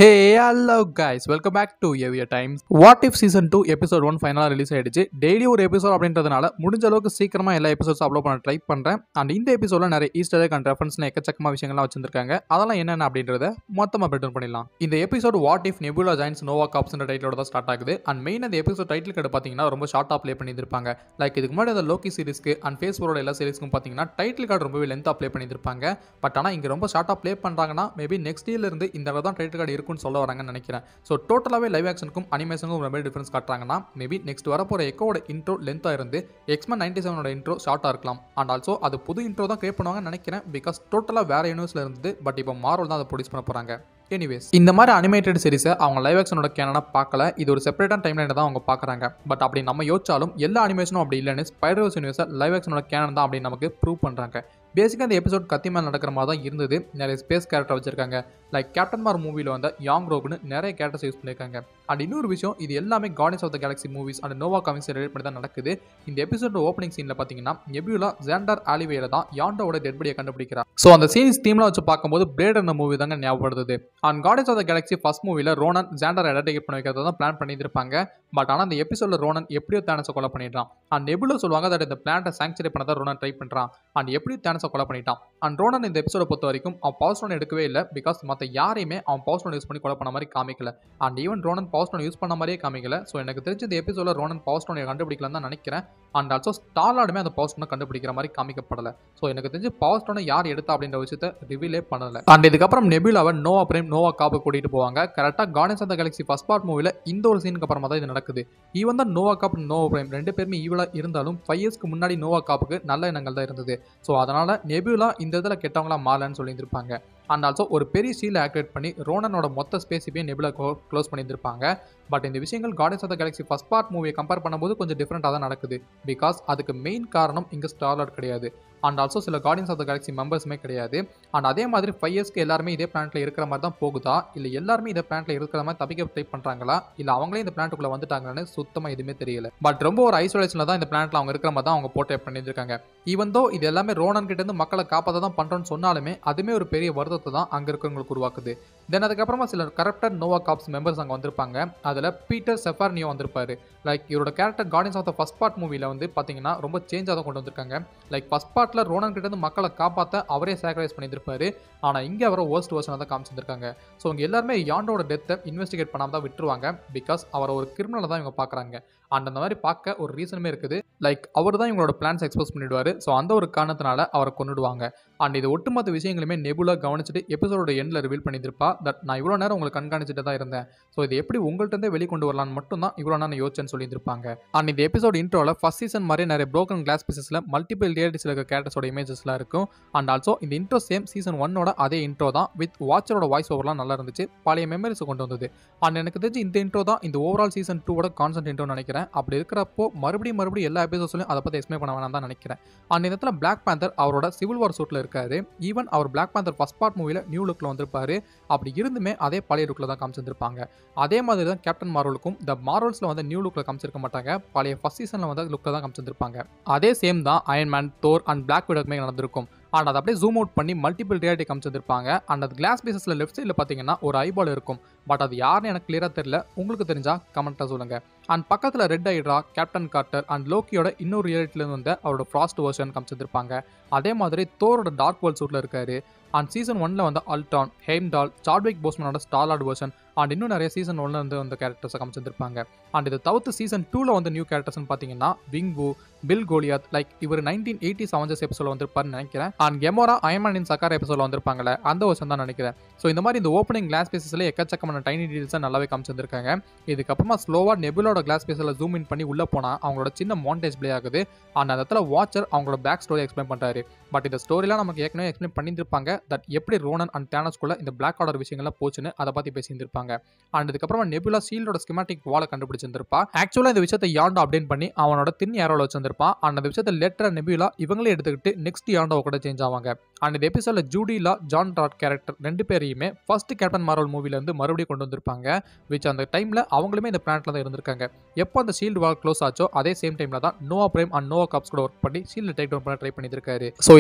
hey hello guys welcome back to Evier times what if season two episode one ஃபைனலாக release ஆயிடுச்சு daily ஒரு episode அப்படின்றதுனால முடிஞ்ச அளவுக்கு சீக்கிரமாக எல்லா எபிசோட்ஸ் அப்லோட் பண்ண ட்ரை பண்ணுறேன் அண்ட் இந்த எபிசோட நிறைய ஈஸ்டர் அண்ட் ரெஃபரன்ஸ்னு எக்கச்சக்கமாக விஷயங்கள்லாம் வச்சிருக்காங்க அதெல்லாம் என்னென்ன அப்படின்றத மொத்தமாக பிரேட் பண்ணிடலாம் இந்த episode what if Nebula joins Nova காப்ஸ்ன்ற டைட்டிலோட தான் ஸ்டார்ட் ஆகுது அண்ட் மெயின் அந்த எபிசோட் டைட்டில் கார்டு பார்த்தீங்கன்னா ரொம்ப ஷார்ட்டாக ப்ளே பண்ணியிருப்பாங்க லைக் இதுக்கு முன்னாடி அந்த லோக்கி சீரிஸ்க்கு அண்ட் ஃபேஸ்புக்கோட எல்லா சீரிஸ்க்கும் பார்த்தீங்கன்னா டைட்டில் கார்டு ரொம்பவே லென்த்தாக ப்ளே பண்ணியிருப்பாங்க பட் ஆனால் இங்கே ரொம்ப ஷார்ட்டாக ப்ளே பண்ணுறாங்கன்னா மேபி நெக்ஸ்ட் இயர்லேருந்து இந்த தடவை தான் டைட்டில் கார்டு இருக்குன்னு சொல்ல வராங்கன்னு நினைக்கிறேன் ஸோ டோட்டலாகவே லைவ் ஆக்ஷனுக்கும் அனிமேஷனுக்கும் ரொம்ப டிஃபரன்ஸ் காட்டுறாங்கன்னா மேபி நெக்ஸ்ட் வரப்போகிற எக்கோட இன்ட்ரோ லென்த்தாக இருந்து எக்ஸ்மன் நைன்டி செவனோட இன்ட்ரோ ஷார்ட்டாக இருக்கலாம் அண்ட் ஆல்சோ அது புது இன்ட்ரோ தான் கிரியேட் பண்ணுவாங்கன்னு நினைக்கிறேன் பிகாஸ் டோட்டலாக வேறு யூனிவர்ஸில் இருந்தது பட் இப்போ மார்வல் தான் அதை ப்ரொடியூஸ் பண்ண போகிறாங்க எனிவேஸ் இந்த மாதிரி அனிமேட்டட் சீரிஸை அவங்க லைவ் ஆக்ஷனோட கேனாக பார்க்கல இது ஒரு செப்பரேட்டான டைம்லைன் தான் அவங்க பார்க்குறாங்க பட் அப்படி நம்ம யோசிச்சாலும் எல்லா அனிமேஷனும் அப்படி இல்லைன்னு ஸ்பைடர்ஸ் யூனிவர்ஸை லைவ் ஆக்ஷனோட கேனன் தான் அப்படின்னு நமக்கு ப்ரூவ் பண்ணுறாங்க பேசிக்காக இந்த எபிசோட் கத்தி மேல் நடக்கிற மாதிரி தான் இருந்தது நிறைய ஸ்பேஸ் கேரக்டர் வச்சிருக்காங்க லைக் கேப்டன் மார் மூவியில் வந்த யாங் ரோக்னு நிறைய கேரக்டர்ஸ் யூஸ் பண்ணியிருக்காங்க அண்ட் இன்னொரு விஷயம் இது எல்லாமே Guardians of the Galaxy movies and Nova comics relate பண்ணி தான் நடக்குது இந்த எபிசோட் ஓப்பனிங் சீனில் பார்த்தீங்கன்னா நெபியூலா ஜேண்டர் ஆலிவேல தான் யாண்டோட டெட் பாடியை கண்டுபிடிக்கிறார் ஸோ அந்த சீன்ஸ் டீம்ல வச்சு பார்க்கும்போது பிளேட் அந்த மூவி தாங்க ஞாபகப்படுது and Guardians of the Galaxy first மூவியில் ரோனன் ஜேண்டர் எடேட் பண்ண வைக்கிறத தான் பிளான் பண்ணியிருப்பாங்க பட் ஆனால் அந்த எபிசோட ரோனன் எப்படியோ தேனஸை கொலை பண்ணிடுறான் அண்ட் நெபுலோ சொல்லுவாங்க தட் இந்த பிளான்ட்டை சாங்க்சரி பண்ண தான் ரோனன் ட்ரை பண்ணுறான் அண்ட் எப்படி தேனஸை கொலை பண்ணிட்டான் அண்ட் ரோனன் இந்த எபிசோட பொறுத்த வரைக்கும் அவன் பவர் ஸ்டோன் எடுக்கவே இல்லை பிகாஸ் மற்ற யாரையுமே அவன் பவர் ஸ்டோன் யூஸ் பண்ணி கொலை பண்ண மாதிரி காமிக்கல and even Ronan power stone use பண்ண மாதிரியே காமிக்கல ஸோ எனக்கு தெரிஞ்ச இந்த எபிசோட ரோனன் பவர் ஸ்டோனை கண்டுபிடிக்கலன்னு தான் நினைக்கிறேன் அண்ட் ஆல்சோ ஸ்டார்லாடுமே அந்த பவர் ஸ்டோனை கண்டுபிடிக்கிற மாதிரி காமிக்கப்படலை ஸோ எனக்கு தெரிஞ்சு பவர் ஸ்டோனை யார் எடுத்தா அப்படின்ற விஷயத்த ரிவீலே பண்ணல அண்ட் இதுக்கப்புறம் நெபியூலாவை நோவா பிரேம் நோவா காப்பு கூட்டிட்டு போவாங்க கரெக்டாக Guardians of the Galaxy first part மூவியில் இந்த ஒரு சீனுக்கு அப்புறமா தான் இது நடக்குது ஈவன் தான் நோவா காப் நோவா பிரேம் ரெண்டு பேருமே ஈவலாக இருந்தாலும் ஃபைவ் இயர்ஸ்க்கு முன்னாடி நோவா காப்புக்கு நல்ல எண்ணங்கள் தான் இருந்தது ஸோ அதனால் நெபியூலா இந்த இதில் கெட்டவங்களா மாறலன்னு சொல்லியிருந்திருப்பாங்க அண்ட் ஆல்சோ ஒரு பெரிய சீலை ஆக்டிவேட் பண்ணி ரோனனோட மொத்த ஸ்பேஸையும் நெபியூலா க்ளோஸ் பண்ணியிருந்திருப்பாங்க பட் இந்த விஷயங்கள் Guardians of the Galaxy first part மூவியை கம்பேர் பண்ணும்போது கொஞ்சம் டிஃப்ரெண்ட்டாக தான் நடக்குது பிகாஸ் அதுக்கு மெயின் காரணம் இங்கே ஸ்டார்லாட் கிடையாது அண்ட் ஆல்சோ சில கார்டியன்ஸ் ஆஃப் த கேலக்ஸி மெம்பர்ஸுமே கிடையாது அண்ட் அதே மாதிரி ஃபைவ் இயர்ஸ்க்கு எல்லாருமே இதே பிளான்ட்ல இருக்கிற மாதிரி தான் போகுதா இல்லை எல்லாருமே இதே பிளான்ட்ல இருக்கிற மாதிரி தப்பிக்க ட்ரை பண்ணுறாங்களா இல்லை அவங்களே இந்த பிளான்ட்டுக்குள்ள வந்துட்டாங்கன்னு சுத்தமாக எதுவுமே தெரியல பட் ரொம்ப ஒரு ஐசோலேஷனில் தான் இந்த பிளான்ட்ல அவங்க இருக்கிற மாதிரி தான் அவங்க போட்டே பண்ணியிருக்காங்க ஈவன் தோ இது எல்லாமே ரோனன் கிட்ட இருந்து மக்களை காப்பாற்ற தான் பண்ணுறோன்னு சொன்னாலுமே அதுமே ஒரு பெரிய வருத்தத்தை தான் அங்கே இருக்கிறவங்களுக்கு உருவாக்குது தென் அதுக்கப்புறமா சில கரப்டட் நோவா காப்ஸ் மெம்பர்ஸ் அங்கே வந்திருப்பாங்க அதில் பீட்டர் செஃபார்னியோ வந்திருப்பாரு லைக் இவரோட character Guardians of the first part மூவியில் வந்து பார்த்தீங்கன்னா ரொம்ப சேஞ்சாக தான் கொண்டு வந்திருக்காங்க லைக் ஃபஸ்ட் பார்ட்டில் ரோனன் கிட்ட இருந்து மக்களை காப்பாற்ற அவரே சாக்ரிஃபைஸ் பண்ணியிருப்பாரு ஆனால் இங்கே அவரை ஒர்ஸ்ட் வருஷனாக தான் காமிச்சிருக்காங்க ஸோ இங்கே எல்லாருமே யாண்டோட டெத்தை இன்வெஸ்டிகேட் பண்ணாமல் தான் விட்டுருவாங்க பிகாஸ் அவரை ஒரு கிரிமினலை தான் இவங்க பார்க்குறாங்க அண்ட் அந்த மாதிரி பார்க்க ஒரு ரீசனுமே இருக்குது லைக் அவர் தான் இவங்களோட பிளான்ஸ் எக்ஸ்போஸ் பண்ணிடுவார் ஸோ அந்த ஒரு காரணத்தினால அவரை கொண்டுடுவாங்க அண்ட் இது ஒட்டுமொத்த விஷயங்களுமே நெபுலா கவனிச்சுட்டு எபிசோட எண்டில் ரிவீல் பண்ணியிருப்பா தட் நான் இவ்வளோ நேரம் உங்களுக்கு கண்காணிச்சுட்டு தான் இருந்தேன் ஸோ இது எப்படி உங்கள்கிட்ட வெளி கொண்டு வரலான்னு மட்டும் தான் இவ்வளோ நேரம் யோசிச்சேன்னு சொல்லியிருப்பாங்க அண்ட் இந்த எபிசோட் இன்ட்ரோவில் ஃபஸ்ட் சீசன் மாதிரி நிறைய ப்ரோக்கன் கிளாஸ் பீசஸில் மல்டிபிள் ரியாலிட்டிஸில் இருக்க கேரக்டர்ஸோட இமேஜஸ்லாம் இருக்கும் அண்ட் ஆல்சோ இந்த இன்ட்ரோ சேம் சீசன் ஒன்னோட அதே இன்ட்ரோ தான் வித் வாட்சரோட வாய்ஸ் ஓவர்லாம் நல்லா இருந்துச்சு பழைய மெமரிஸை கொண்டு வந்தது அண்ட் எனக்கு தெரிஞ்சு இந்த இன்ட்ரோ தான் இந்த ஓவரால் சீசன் டூவோட கான்சென்ட் இன்ட்ரோ நினைக்கிறேன் அப்படி இருக்கிறப்போ மறுபடியும் மறுபடியும் எல்லா எபிசோட்ஸ்லையும் அதை பற்றி எக்ஸ்பிளைன் பண்ண வேணாம் தான் நினைக்கிறேன் அண்ட் இந்த இடத்துல பிளாக் பேந்தர் அவரோட சிவில் வார் சூட்டில் இருக்காரு ஈவன் அவர் பிளாக் பேந்தர் ஃபஸ்ட் பார்ட் மூவியில் நியூ லுக்கில் வந்திருப்பாரு அப்படி இருந்துமே அதே பழைய லுக்கில் தான் காமிச்சிருப்பாங்க அதே மாதிரி தான் கேப்டன் மார்வலுக்கும் த மார்வல்ஸில் வந்து நியூ லுக்கில் காமிச்சிருக்க மாட்டாங்க பழைய ஃபஸ்ட் சீசனில் வந்து லுக்கில் தான் காமிச்சிருப்பாங்க அதே சேம் தான் அயன்மேன் தோர் அண்ட் பிளாக் விடோக்குமே நடந்திருக்கும் அண்ட் அதை அப்படியே ஜூம் அவுட் பண்ணி மல்டிபிள் ரியாலிட்டி காமிச்சிருப்பாங்க அண்ட் அது கிளாஸ் பீசஸில் லெஃப்ட் சைடில் பார்த்தீங்கன்னா ஒரு ஐபால் இருக்கும் பட் அது யாருன்னு எனக்கு கிளியராக தெரியல உங்களுக்கு தெரிஞ்சா கமெண்ட்டாக சொல்லுங்க அண்ட் பக்கத்தில் red Hydra Captain Carter and லோக்கியோட இன்னொரு ரியாலிட்டிலேருந்து வந்து அவரோட ஃப்ராஸ்ட் வெர்ஷன் காமிச்சிருப்பாங்க அதே மாதிரி தோரோட டார்க் வேர்ல்ட் சூட்டில் இருக்காரு அண்ட் சீசன் ஒன்ல வந்து அல்டான் ஹேம்டால் சார்விக் போஸ்மனோட ஸ்டார்லார்ட் வெர்ஷன் அண்ட் இன்னும் நிறைய சீசன் ஒன்ல இருந்து வந்து கேரக்டர்ஸை காமிச்சிருப்பாங்க அண்ட் இதை தவிர்த்து சீசன் டூவில் வந்து நியூ கேரக்டர்ஸ்னு பார்த்தீங்கன்னா விங்வு பில் கோலியாத் லைக் இவர் நைன்டீன் எயிட்டி செவன்ஜஸ் எபிசோட வந்திருப்பாருன்னு நினைக்கிறேன் அண்ட் கெமோரா அயமனின் சக்கார் எபிசோட வந்திருப்பாங்களே அந்த வருஷம் தான் நினைக்கிறேன் ஸோ இந்த மாதிரி இந்த ஓப்பனிங் கிளாஸ் பேசஸ்ல எக்கச்சக்கமான டைனி டீல்ஸை நல்லாவே காமிச்சிருக்காங்க இதுக்கப்புறமா ஸ்லோவாக நெபிலோட கிளாஸ் பேஸில் ஜூம் இன் பண்ணி உள்ளே போனால் அவங்களோட சின்ன மாண்டேஜ் ப்ளே ஆகுது அண்ட் அந்த இடத்துல வாட்சர் அவங்களோட பேக் ஸ்டோரி எக்ஸ்பிளைன் பண்ணுறாரு பட் இந்த ஸ்டோரிலாம் நமக்கு ஏற்கனவே எக்ஸ்பிளைன் பண்ணியிருப்பாங்க தட் எப்படி ரோனன் அண்ட் டேனஸ்குள்ள இந்த பிளாக் ஆர்டர் விஷயங்கள்லாம் போச்சுன்னு அதை பற்றி பேசியிருந்திருப்பாங்க அண்ட் இதுக்கப்புறமா நெபுலா சீல்டோட ஸ்கிமாட்டிக் வாலை கண்டுபிடிச்சிருந்திருப்பா ஆக்சுவலாக இந்த விஷயத்தை யாண்டோ அப்டேட் பண்ணி அவனோட தின் ஏரோவில் வச்சிருந்திருப்பான் அண்ட் அந்த விஷயத்தை லெட்டர் நெபுலா இவங்களே எடுத்துக்கிட்டு நெக்ஸ்ட் யாண்டோ கூட சேஞ்ச் ஆவாங்க அண்ட் இந்த எபிசோட ஜூடிலா ஜான் டாட் கேரக்டர் ரெண்டு பேரையுமே ஃபர்ஸ்ட் கேப்டன் மார்வல் மூவிலேருந்து மறுபடியும் கொண்டு வந்திருப்பாங்க விச் அந்த டைமில் அவங்களுமே இந்த பிளான்ட்ல தான் இருந்திருக்காங்க எப்போ அந்த ஷீல்டு வால் க்ளோஸ் ஆச்சோ அதே சேம் டைமில் தான் Nova Prime and Nova Corps கூட ஒர்க் பண்ணி ஷீல்டு டேக் டவுன் பண்ண ட்ரை பண்ணியிருக்காரு ஸோ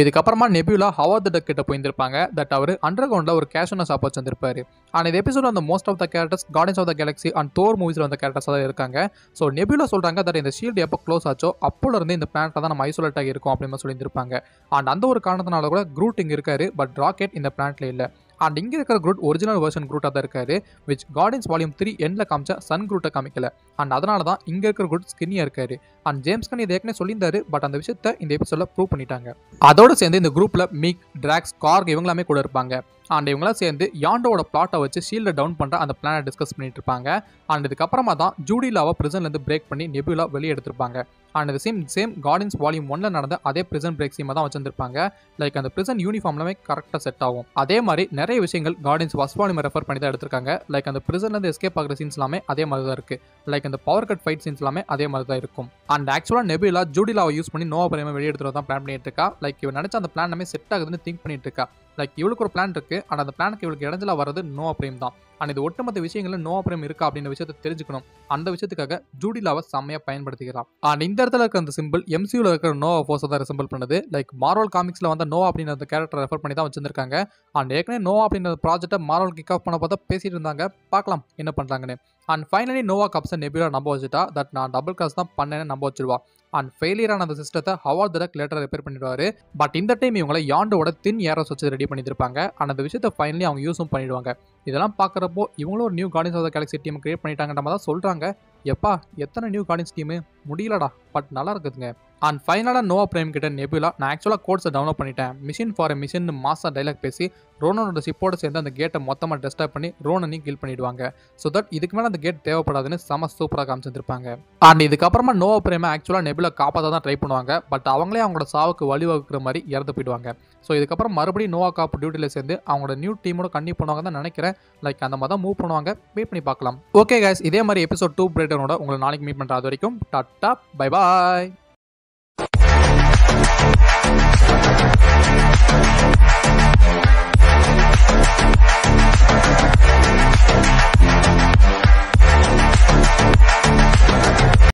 இதுக்கப்புறமா நெபியூலா ஹவார்ட் டக் கிட்ட போயிருந்திருப்பாங்க தட் அவர் அண்டர் கிரவுண்டில் ஒரு கேஷுவல் ஷாப் வச்சிருந்திருப்பாரு அண்ட் இந்த எபிசோட் அந்த most of the characters Guardians of the Galaxy and Thor மூவிஸில் வந்த கேரக்டர்ஸ் தான் இருக்காங்க ஸோ நெபியூலா சொல்கிறாங்க தட் இந்த ஷீல்டு எப்போ க்ளோஸ் ஆச்சோ அப்போல இருந்து இந்த பிளானட்டில் தான் நம்ம ஐசோலேட்டாக இருக்கும் அப்படின்னு சொல்லியிருந்திருப்பாங்க அண்ட் அந்த ஒரு காரணத்தினால கூட குரூட் இங்கே இருக்காரு பட் ராக்கெட் இந்த பிளானட்ல இல்லை அண்ட் இங்கே இருக்கிற குரூட் ஒரிஜினல் வெர்ஷன் குரூட்டாக தான் இருக்காரு விச் கார்டன்ஸ் வால்யூம் த்ரீ எண்டில் காமிச்ச சன் குரூட்டை காமிக்கல அண்ட் அதனால தான் இங்கே இருக்கிற குரூட் ஸ்கின்னியாக இருக்காரு அண்ட் ஜேம்ஸ் கன் இதை ஏற்கனவே சொல்லியிருந்தாரு பட் அந்த விஷயத்த இந்த எபிசோட ப்ரூவ் பண்ணிட்டாங்க அதோட சேர்ந்து இந்த குரூப்பில் மீக் ட்ராக்ஸ் கார்க் இவங்களாமே கூட இருப்பாங்க அண்ட் இவங்களாம் சேர்ந்து யாண்டோட பிளாட்டை வச்சு ஷீல்டை டவுன் பண்ணுற அந்த பிளானை டிஸ்கஸ் பண்ணிட்டு இருப்பாங்க அண்ட் இதுக்கப்புறமா தான் ஜூடிலாவை பிரிசன்லேருந்து பிரேக் பண்ணி நெபியூலா வெளியே எடுத்திருப்பாங்க அண்ட் இந்த சேம் சேம் கார்டன்ஸ் வால்யூம் ஒன்ல நடந்த அதே பிரிசன் பிரேக் சீமை தான் வச்சிருந்திருப்பாங்க லைக் அந்த பிரிசன் யூனிஃபார்ம்லாமே கரெக்டாக செட் ஆகும் அதே மாதிரி நிறைய விஷயங்கள் கார்டன்ஸ் ஃபஸ்ட் வால்யூம் ரெஃபர் பண்ணி தான் எடுத்திருக்காங்க லைக் அந்த பிரிசன்லேருந்து எஸ்கேப் ஆகிற சீன்ஸ் எல்லாமே அதே மாதிரி தான் இருக்கு லைக் அந்த பவர் கட் ஃபைட் சீன்ஸ் எல்லாமே அதே மாதிரி தான் இருக்கும் அண்ட் ஆக்சுவலாக நெபியூலா ஜூடிலாவை யூஸ் பண்ணி நோவா பிரேமை வெளியே எடுத்துட்டு தான் பிளான் பண்ணிட்டு இருக்கா லைக் இவன் நினைச்ச அந்த பிளான் எல்லாமே செட் ஆகுதுன்னு திங்க் பண்ணிட்டு இருக்கா லைக் இவளுக்கு ஒரு பிளான் இருக்கு அண்ட் அந்த பிளானுக்கு இவளுக்கு இடைஞ்சலா வர்றது நோவா பிரேம் தான் அண்ட் இது ஒட்டுமொத்த விஷயங்கள்ல நோவா பிரேம் இருக்கா அப்படின்ற விஷயத்தை தெரிஞ்சுக்கணும் அந்த விஷயத்துக்காக ஜூடிலாவை செம்மையா பயன்படுத்திக்கிறான் அண்ட் இந்த இடத்துல இருக்க அந்த சிம்பிள் எம்சியூல இருக்கிற நோவா ஃபோர்ஸை தான் சிம்பிள் பண்ணுது லைக் மார்வல் காமிக்ஸ்ல வந்த நோவா அப்படின்ற அந்த கேரக்டர் ரெஃபர் பண்ணி தான் வச்சிருக்காங்க அண்ட் ஏற்கனவே நோவா அப்படின்ற ப்ராஜெக்ட்டை மார்வல் கிக் ஆஃப் பண்ண பார்த்தா பேசிட்டு இருந்தாங்க பார்க்கலாம் என்ன பண்றாங்கன்னு அண்ட் ஃபைனலி நோவா கப்ஸை நெபியூலா நம்ப வச்சுட்டா தட் நான் டபுள் கிராஸ் தான் பண்ணேன்னு நம்ப வச்சிருவா அண்ட் ஃபெயிலியரான அந்த சிஸ்டத்தை ஹவார்ட் தடக் லேட்டர் ரிப்பேர் பண்ணிடுவாரு பட் இந்த டைம் இவங்களை யாண்டோட தின் ஏரோஸ் வச்சு ரெடி பண்ணியிருப்பாங்க அண்ட் அந்த விஷயத்தை ஃபைனலி அவங்க யூஸும் பண்ணிடுவாங்க இதெல்லாம் பார்க்குறப்போ இவங்களும் ஒரு new Guardians of the Galaxy team create பண்ணிட்டாங்கன்ற மாதிரி தான் சொல்கிறாங்க எப்பா எத்தனை நியூ கார்டின்ஸ் டீமு முடியலடா பட் நல்லா இருக்குதுங்க அண்ட் ஃபைனலாக நோவா பிரேம் கிட்ட நெபியூலா நான் ஆக்சுவலாக கோட்ஸை டவுன்லோட் பண்ணிட்டேன் மிஷின் ஃபார் மிஷின் மாசா டைலாக் பேசி ரோனனோட சிப்போட சேர்ந்து அந்த கேட்டை மொத்தமாக டெஸ்டாப் பண்ணி ரோனனையும் கில் பண்ணிடுவாங்க ஸோ தட் இதுக்கு மேலே அந்த கேட் தேவைப்படாதுன்னு செம சூப்பராக காமிச்சிருப்பாங்க அண்ட் இதுக்கப்புறமா நோவா பிரேமை ஆக்சுவலாக நெபியூலா காப்பாற்ற தான் ட்ரை பண்ணுவாங்க பட் அவங்களே அவங்களோட சாவுக்கு வழிவகுக்கிற மாதிரி இறந்து போயிடுவாங்க ஸோ இதுக்கப்புறம் மறுபடியும் நோவா காப் டியூட்டியில் சேர்ந்து அவங்களோட நியூ டீமோட கண்டிப்பாக பண்ணுவாங்க தான் நினைக்கிறேன் லைக் அந்த மாதிரி தான் மூவ் பண்ணுவாங்க வெயிட் பண்ணி பார்க்கலாம் ஓகே கைஸ் இதே மாதிரி எபிசோட் டூ பிரேட்டனோட உங்களை நாளைக்கு மீட் பண்ணுற அது வரைக்கும் டாட்டா பை பாய்